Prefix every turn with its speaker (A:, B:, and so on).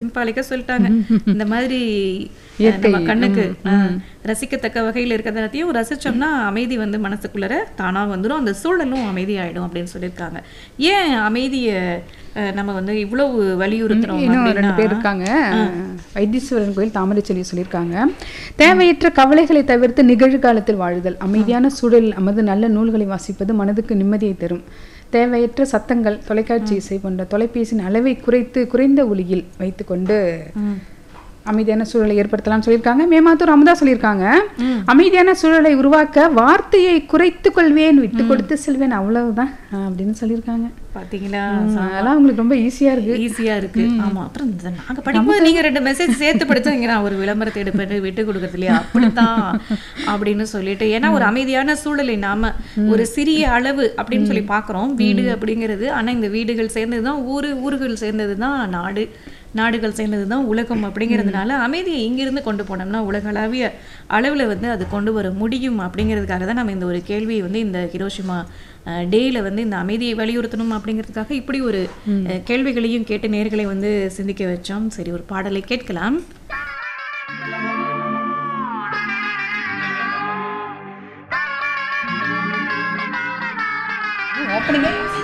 A: சிம்பாலிக்கா சொல்லிட்டாங்க இந்த மாதிரி அஹ்,
B: இயற்கை,
A: நம்ம கண்ணுக்கு அஹ், ரசிக்கத்தக்க வகையில் இருக்கிறதையும் ரசிச்சோம்னா அமைதி வந்து மனசுக்குள்ளர தானா வந்துடும் அந்த சூழலும் அமைதியாயிடும் அப்படின்னு சொல்லியிருக்காங்க ஏன் அமைதியை அஹ், நம்ம வந்து இவ்வளவு வலியுறுத்துறோம்
B: இன்னும்
A: அப்படின்னா
B: ரெண்டு பேர் இருக்காங்க வைத்தீஸ்வரன் கோயில் தாமரை சொல்லி சொல்லியிருக்காங்க தேவையற்ற கவலைகளை தவிர்த்து நிகழ்காலத்தில் வாழுதல் அமைதியான சூழலில் அமர்ந்து நல்ல நூல்களை வாசிப்பது மனதுக்கு நிம்மதியை தரும் தேவையற்ற சத்தங்கள் தொலைக்காட்சி இசை போன்ற தொலைபேசியின் அளவை குறைத்து குறைந்த ஒளியில் வைத்துக்கொண்டு அமைதியான சூழலை ஏற்படுத்தலாம் சொல்லியிருக்காங்க மேமாத்தூர் அமுதா சொல்லியிருக்காங்க அமைதியான சூழலை உருவாக்க வார்த்தையை குறைத்து கொள்வேன் விட்டு கொடுத்து செல்வேன் அவ்வளவுதான் அஹ் அப்படின்னு சொல்லியிருக்காங்க
A: பாத்தீங்களா
B: உம், அதெல்லாம் உங்களுக்கு ரொம்ப ஈஸியா இருக்கு
A: ஈஸியா இருக்கு ஆமா அப்புறம் இந்த நாங்க படிக்கும்போது நீங்க ரெண்டு மெசேஜ் சேர்த்து படிச்சவங்க நான் ஒரு விளம்பரத்தை எடுப்பேன் விட்டு கொடுக்கறது இல்லையா அப்படித்தான் அப்படின்னு சொல்லிட்டு ஏன்னா ஒரு அமைதியான சூழலை நாம ஒரு சிறிய அளவு அப்படின்னு சொல்லி பாக்குறோம் வீடு அப்படிங்கிறது ஆனா இந்த வீடுகள் சேர்ந்ததுதான் ஊரு ஊர்கள் சேர்ந்ததுதான் நாடு நாடுகள் சேர்ந்ததுதான் உலகம் அப்படிங்கிறதுனால அமைதியை இங்கிருந்து கொண்டு போனோம்னா உலகளாவிய அளவுல வந்து அது கொண்டு வர முடியும் அப்படிங்கிறதுக்காக தான் நம்ம இந்த ஒரு கேள்வியை வந்து இந்த ஹிரோஷிமா டேயில் வந்து இந்த அமைதியை வலியுறுத்தணும் அப்படிங்கிறதுக்காக இப்படி ஒரு அஹ், கேள்விகளையும் கேட்டு நேர்களை வந்து சிந்திக்க வச்சோம் சரி ஒரு பாடலை கேட்கலாம்
B: ஓப்பனிங்கே